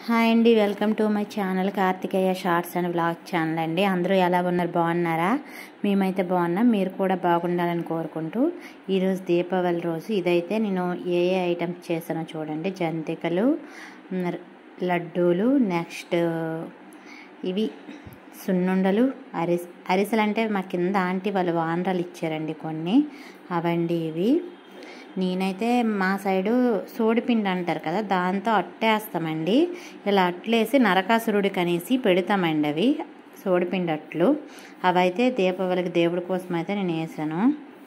hi అండి welcome to my channel Karthikeya shorts and blog channel అండి అందరూ ఎలా ఉన్నారు బాగున్నారా మేమైతే బాగున్నాం మీరు కూడా బాగుండాలని కోరుకుంటూ ఈరోజు దీపావళి రోజు ఇదైతే నేను ఏ ఏ ఐటమ్స్ చేశానో చూడండి జంతికలు మ్, లడ్డూలు నెక్స్ట్ ఇవి సున్నుండలు అరిస్ అరిసెలు అంటే మా కింద ఆంటీ వాళ్ళు వానరాలు ఇచ్చారండి కొన్ని అవండి ఇవి నేనైతే మా సైడు సోడిపిండి అంటారు కదా దాంతో అట్టేస్తామండి ఇలా అట్లేసి నరకాసురుడికి అనేసి పెడతామండి అవి సోడిపిండి అట్లు అవైతే దీపావళికి దేవుడి కోసం అయితే నేను వేసాను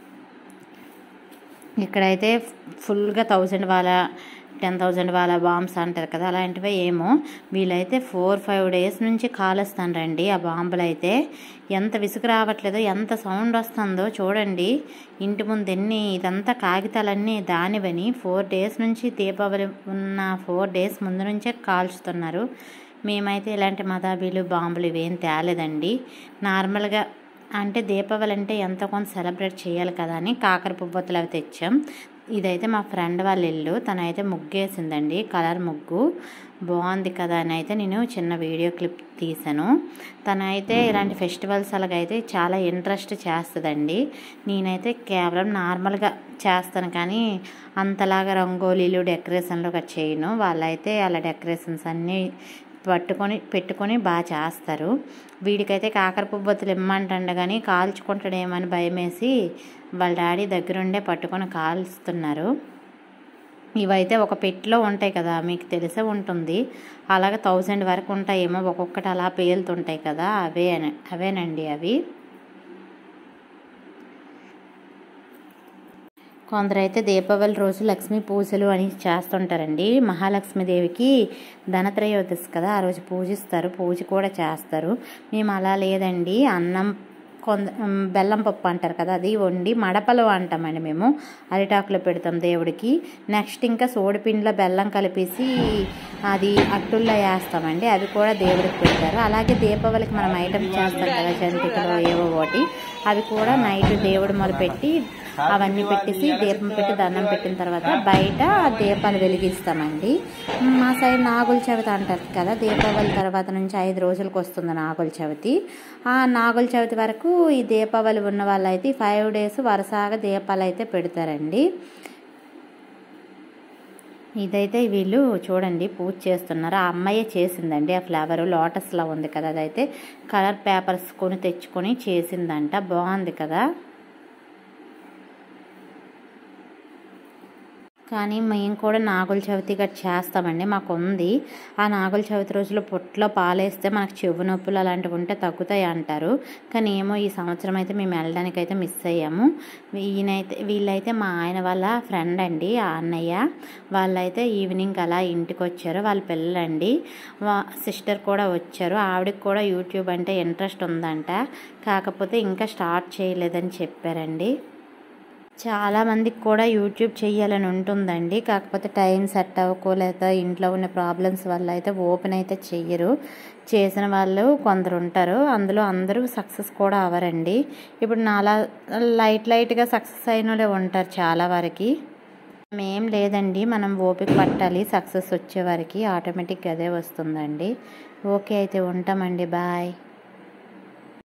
ఇక్కడైతే ఫుల్గా థౌజండ్ వాళ్ళ టెన్ థౌజండ్ వాళ్ళ బాంబ్స్ అంటారు కదా అలాంటివి ఏమో వీళ్ళైతే ఫోర్ ఫైవ్ డేస్ నుంచి కాలుస్తానండి ఆ బాంబులు అయితే ఎంత విసుగు రావట్లేదో ఎంత సౌండ్ వస్తుందో చూడండి ఇంటి ముందు ఎన్ని ఇదంతా కాగితాలన్నీ దానివని ఫోర్ డేస్ నుంచి దీపావళి ఉన్న ఫోర్ డేస్ ముందు నుంచే కాల్చుతున్నారు మేమైతే ఇలాంటి మతాబీలు బాంబులు ఇవేం తేలేదండి నార్మల్గా అంటే దీపావళి అంటే ఎంత కొంత సెలబ్రేట్ చేయాలి కదా అని కాకర పువ్వొత్తులు అవి తెచ్చాం ఇదైతే మా ఫ్రెండ్ వాళ్ళ ఇల్లు తనైతే ముగ్గేసిందండి కలర్ ముగ్గు బాగుంది కదా అని అయితే నేను చిన్న వీడియో క్లిప్ తీసాను తనైతే ఇలాంటి ఫెస్టివల్స్ అలాగైతే చాలా ఇంట్రెస్ట్ చేస్తుందండి నేనైతే కేవలం నార్మల్గా చేస్తాను కానీ అంతలాగా రంగోలీలు డెకరేషన్లు ఒక చేయను వాళ్ళైతే అలా డెకరేషన్స్ అన్నీ పట్టుకొని పెట్టుకొని బాగా చేస్తారు వీడికైతే కాకర పువ్వొత్తులు ఇమ్మంటండ కానీ కాల్చుకుంటాడేమని భయమేసి వాళ్ళ డాడీ దగ్గరుండే పట్టుకొని కాల్స్తున్నారు ఇవైతే ఒక పెట్టిలో ఉంటాయి కదా మీకు తెలిసే ఉంటుంది అలాగే థౌజండ్ వరకు ఉంటాయేమో ఒక్కొక్కటి అలా పేలుతుంటాయి కదా అవే అవేనండి అవి కొందరైతే దీపావళి రోజు లక్ష్మీ పూజలు అని చేస్తుంటారండి మహాలక్ష్మీదేవికి ధనత్రయోదశి కదా ఆ రోజు పూజిస్తారు పూజ కూడా చేస్తారు మేము అలా లేదండి అన్నం కొంద బెల్లం పప్పు అంటారు కదా అది వండి మడపలు అంటామండి మేము అరిటాకులో పెడతాం దేవుడికి నెక్స్ట్ ఇంకా సోడిపిండిలో బెల్లం కలిపేసి అది అట్టుల్లో వేస్తామండి అవి కూడా దేవుడికి పెడతారు అలాగే దీపావళికి మనం ఐటమ్ చేస్తాం కదా జంతికలు ఏవో ఒకటి అవి కూడా నైట్ దేవుడు మొదలుపెట్టి అవన్నీ పెట్టేసి దీపం పెట్టి దండం పెట్టిన తర్వాత బయట దీపాలు వెలిగిస్తామండి మా సైడ్ నాగుల చవితి అంటారు కదా దీపావళి తర్వాత నుంచి ఐదు రోజులకు వస్తుంది నాగుల చవితి ఆ నాగుల చవితి వరకు ఈ దీపావళి ఉన్న వాళ్ళైతే ఫైవ్ డేస్ వరుసగా దీపాలు అయితే పెడతారండి ఇదైతే వీళ్ళు చూడండి పూజ చేస్తున్నారు ఆ అమ్మాయే చేసిందండి ఆ ఫ్లవర్ లోటస్లా ఉంది కదా అదైతే కలర్ పేపర్స్ కొని తెచ్చుకొని చేసిందంట బాగుంది కదా కానీ మేము కూడా నాగుల చవితి గట్టి చేస్తామండి మాకు ఉంది ఆ నాగుల చవితి రోజులో పుట్లో పాలేస్తే మనకు చెవు నొప్పులు అలాంటివి ఉంటే తగ్గుతాయి అంటారు కానీ ఏమో ఈ సంవత్సరం అయితే మేము వెళ్ళడానికి అయితే మిస్ అయ్యాము ఈయనైతే వీళ్ళైతే మా ఆయన వాళ్ళ ఫ్రెండ్ అండి ఆ అన్నయ్య వాళ్ళైతే ఈవినింగ్ అలా ఇంటికి వచ్చారు వాళ్ళ పిల్లలండి సిస్టర్ కూడా వచ్చారు ఆవిడకి కూడా యూట్యూబ్ అంటే ఇంట్రెస్ట్ ఉందంట కాకపోతే ఇంకా స్టార్ట్ చేయలేదని చెప్పారండి చాలామందికి కూడా యూట్యూబ్ చేయాలని ఉంటుందండి కాకపోతే టైం సెట్ అవ్వకో లేదా ఇంట్లో ఉన్న ప్రాబ్లమ్స్ వల్ల అయితే ఓపెన్ అయితే చెయ్యరు చేసిన వాళ్ళు కొందరు ఉంటారు అందులో అందరూ సక్సెస్ కూడా అవ్వరండి ఇప్పుడు నాలా లైట్ లైట్గా సక్సెస్ అయిన వాళ్ళే ఉంటారు చాలా వరకు ఏం లేదండి మనం ఓపిక పట్టాలి సక్సెస్ వచ్చే వరకు ఆటోమేటిక్గా అదే వస్తుందండి ఓకే అయితే ఉంటామండి బాయ్